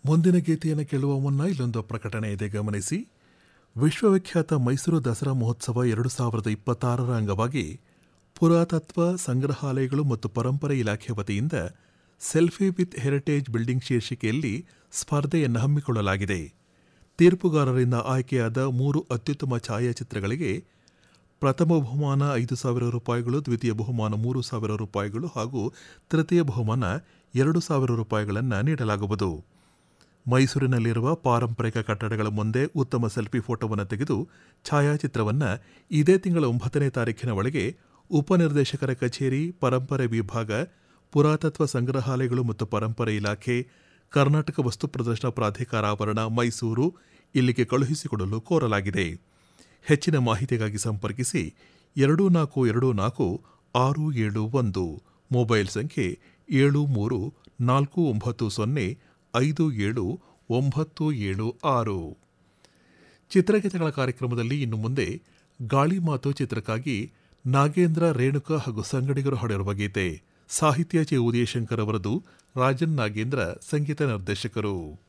ಮುಂದಿನ ಗೀತೆಯನ್ನು ಕೇಳುವ ಮುನ್ನ ಇಲ್ಲೊಂದು ಪ್ರಕಟಣೆ ಇದೆ ಗಮನಿಸಿ ವಿಶ್ವವಿಖ್ಯಾತ ಮೈಸೂರು ದಸರಾ ಮಹೋತ್ಸವ ಎರಡು ಸಾವಿರದ ಇಪ್ಪತ್ತಾರರ ಅಂಗವಾಗಿ ಪುರಾತತ್ವ ಸಂಗ್ರಹಾಲಯಗಳು ಮತ್ತು ಪರಂಪರೆ ಇಲಾಖೆ ವತಿಯಿಂದ ಸೆಲ್ಫಿ ವಿತ್ ಹೆರಿಟೇಜ್ ಬಿಲ್ಡಿಂಗ್ ಶೀರ್ಷಿಕೆಯಲ್ಲಿ ಸ್ಪರ್ಧೆಯನ್ನು ಹಮ್ಮಿಕೊಳ್ಳಲಾಗಿದೆ ತೀರ್ಪುಗಾರರಿಂದ ಆಯ್ಕೆಯಾದ ಮೂರು ಅತ್ಯುತ್ತಮ ಛಾಯಾಚಿತ್ರಗಳಿಗೆ ಪ್ರಥಮ ಬಹುಮಾನ ಐದು ಸಾವಿರ ರೂಪಾಯಿಗಳು ದ್ವಿತೀಯ ಬಹುಮಾನ ಮೂರು ಸಾವಿರ ರೂಪಾಯಿಗಳು ಹಾಗೂ ತೃತೀಯ ಬಹುಮಾನ ಎರಡು ಸಾವಿರ ರೂಪಾಯಿಗಳನ್ನು ನೀಡಲಾಗುವುದು ಮೈಸೂರಿನಲ್ಲಿರುವ ಪಾರಂಪರಿಕ ಕಟ್ಟಡಗಳ ಮುಂದೆ ಉತ್ತಮ ಸೆಲ್ಫಿ ಫೋಟೋವನ್ನು ತೆಗೆದು ಛಾಯಾಚಿತ್ರವನ್ನು ಇದೇ ತಿಂಗಳ ಒಂಬತ್ತನೇ ತಾರೀಖಿನ ಒಳಗೆ ಉಪನಿರ್ದೇಶಕರ ಕಚೇರಿ ಪರಂಪರೆ ವಿಭಾಗ ಪುರಾತತ್ವ ಸಂಗ್ರಹಾಲಯಗಳು ಮತ್ತು ಪರಂಪರೆ ಇಲಾಖೆ ಕರ್ನಾಟಕ ವಸ್ತು ಪ್ರದರ್ಶನ ಪ್ರಾಧಿಕಾರ ಆವರಣ ಮೈಸೂರು ಇಲ್ಲಿಗೆ ಕಳುಹಿಸಿಕೊಡಲು ಕೋರಲಾಗಿದೆ ಹೆಚ್ಚಿನ ಮಾಹಿತಿಗಾಗಿ ಸಂಪರ್ಕಿಸಿ ಎರಡು ನಾಲ್ಕು ಎರಡು ನಾಲ್ಕು ಆರು ಏಳು ಒಂದು ಮೊಬೈಲ್ ಸಂಖ್ಯೆ ಏಳು ಮೂರು ನಾಲ್ಕು ಒಂಬತ್ತು ಸೊನ್ನೆ ಐದು ಏಳು ಒಂಬತ್ತು ಏಳು ಆರು ಚಿತ್ರಗೀತೆಗಳ ಕಾರ್ಯಕ್ರಮದಲ್ಲಿ ಇನ್ನು ಮುಂದೆ ಗಾಳಿ ಮಾತು ಚಿತ್ರಕ್ಕಾಗಿ ನಾಗೇಂದ್ರ ರೇಣುಕಾ ಹಾಗೂ ಸಂಗಡಿಗರು ಹಾಡಿರುವ ಗೀತೆ ಸಾಹಿತ್ಯ ಚೆ ಉದಯಶಂಕರ್ ಅವರದು ರಾಜನ್ ನಾಗೇಂದ್ರ ಸಂಗೀತ ನಿರ್ದೇಶಕರು